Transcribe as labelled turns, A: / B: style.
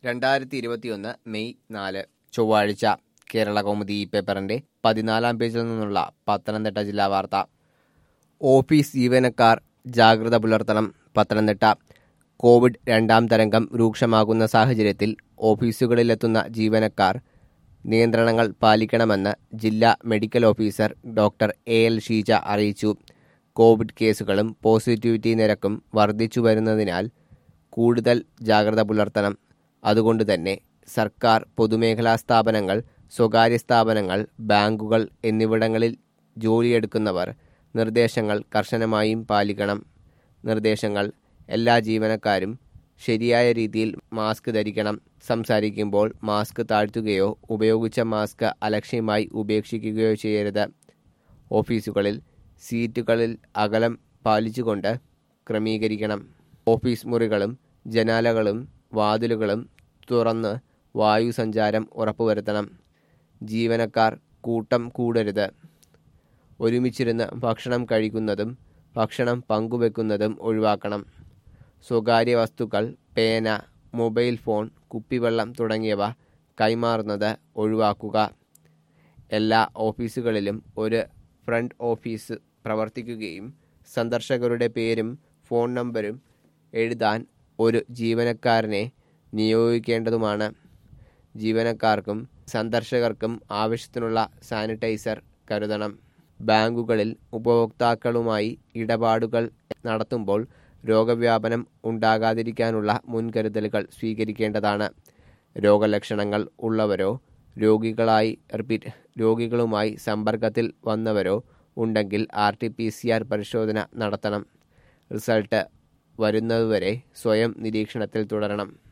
A: രണ്ടായിരത്തി ഇരുപത്തിയൊന്ന് മെയ് നാല് ചൊവ്വാഴ്ച കേരള കൗമുദി ഈ പേപ്പറിന്റെ പതിനാലാം പേജിൽ നിന്നുള്ള പത്തനംതിട്ട ജില്ലാ വാർത്ത ഓഫീസ് ജീവനക്കാർ ജാഗ്രത പുലർത്തണം പത്തനംതിട്ട കോവിഡ് രണ്ടാം തരംഗം രൂക്ഷമാകുന്ന സാഹചര്യത്തിൽ ഓഫീസുകളിലെത്തുന്ന ജീവനക്കാർ നിയന്ത്രണങ്ങൾ പാലിക്കണമെന്ന് ജില്ലാ medical officer doctor A L Sheeja അറിയിച്ചു കോവിഡ് കേസുകളും പോസിറ്റിവിറ്റി നിരക്കും വർദ്ധിച്ചു വരുന്നതിനാൽ കൂടുതൽ ജാഗ്രത പുലർത്തണം അതുകൊണ്ട് തന്നെ സർക്കാർ പൊതുമേഖലാ സ്ഥാപനങ്ങൾ സ്വകാര്യ സ്ഥാപനങ്ങൾ ബാങ്കുകൾ എന്നിവിടങ്ങളിൽ ജോലിയെടുക്കുന്നവർ നിർദ്ദേശങ്ങൾ കർശനമായും പാലിക്കണം നിർദ്ദേശങ്ങൾ എല്ലാ ജീവനക്കാരും ശരിയായ രീതിയിൽ മാസ്ക് ധരിക്കണം സംസാരിക്കുമ്പോൾ മാസ്ക് താഴ്ത്തുകയോ ഉപയോഗിച്ച മാസ്ക് അലക്ഷ്യമായി ഉപേക്ഷിക്കുകയോ ചെയ്യരുത് ഓഫീസുകളിൽ സീറ്റുകളിൽ അകലം പാലിച്ചുകൊണ്ട് ക്രമീകരിക്കണം ഓഫീസ് മുറികളും ജനാലകളും വാതിലുകളും തുറന്ന് വായു സഞ്ചാരം ഉറപ്പുവരുത്തണം ജീവനക്കാർ കൂട്ടം കൂടരുത് ഒരുമിച്ചിരുന്ന് ഭക്ഷണം കഴിക്കുന്നതും ഭക്ഷണം പങ്കുവെക്കുന്നതും ഒഴിവാക്കണം സ്വകാര്യ വസ്തുക്കൾ പേന മൊബൈൽ ഫോൺ കുപ്പിവെള്ളം തുടങ്ങിയവ കൈമാറുന്നത് ഒഴിവാക്കുക എല്ലാ ഓഫീസുകളിലും ഒരു ഫ്രണ്ട് ഓഫീസ് പ്രവർത്തിക്കുകയും സന്ദർശകരുടെ പേരും ഫോൺ നമ്പരും എഴുതാൻ ഒരു ജീവനക്കാരനെ നിയോഗിക്കേണ്ടതുമാണ് ജീവനക്കാർക്കും സന്ദർശകർക്കും ആവശ്യത്തിനുള്ള സാനിറ്റൈസർ കരുതണം ബാങ്കുകളിൽ ഉപഭോക്താക്കളുമായി ഇടപാടുകൾ നടത്തുമ്പോൾ രോഗവ്യാപനം ഉണ്ടാകാതിരിക്കാനുള്ള മുൻകരുതലുകൾ സ്വീകരിക്കേണ്ടതാണ് രോഗലക്ഷണങ്ങൾ ഉള്ളവരോ രോഗികളായി റിപ്പീറ്റ് രോഗികളുമായി സമ്പർക്കത്തിൽ വന്നവരോ ഉണ്ടെങ്കിൽ R T P C R പരിശോധന നടത്തണം റിസൾട്ട് വരുന്നതുവരെ സ്വയം നിരീക്ഷണത്തിൽ തുടരണം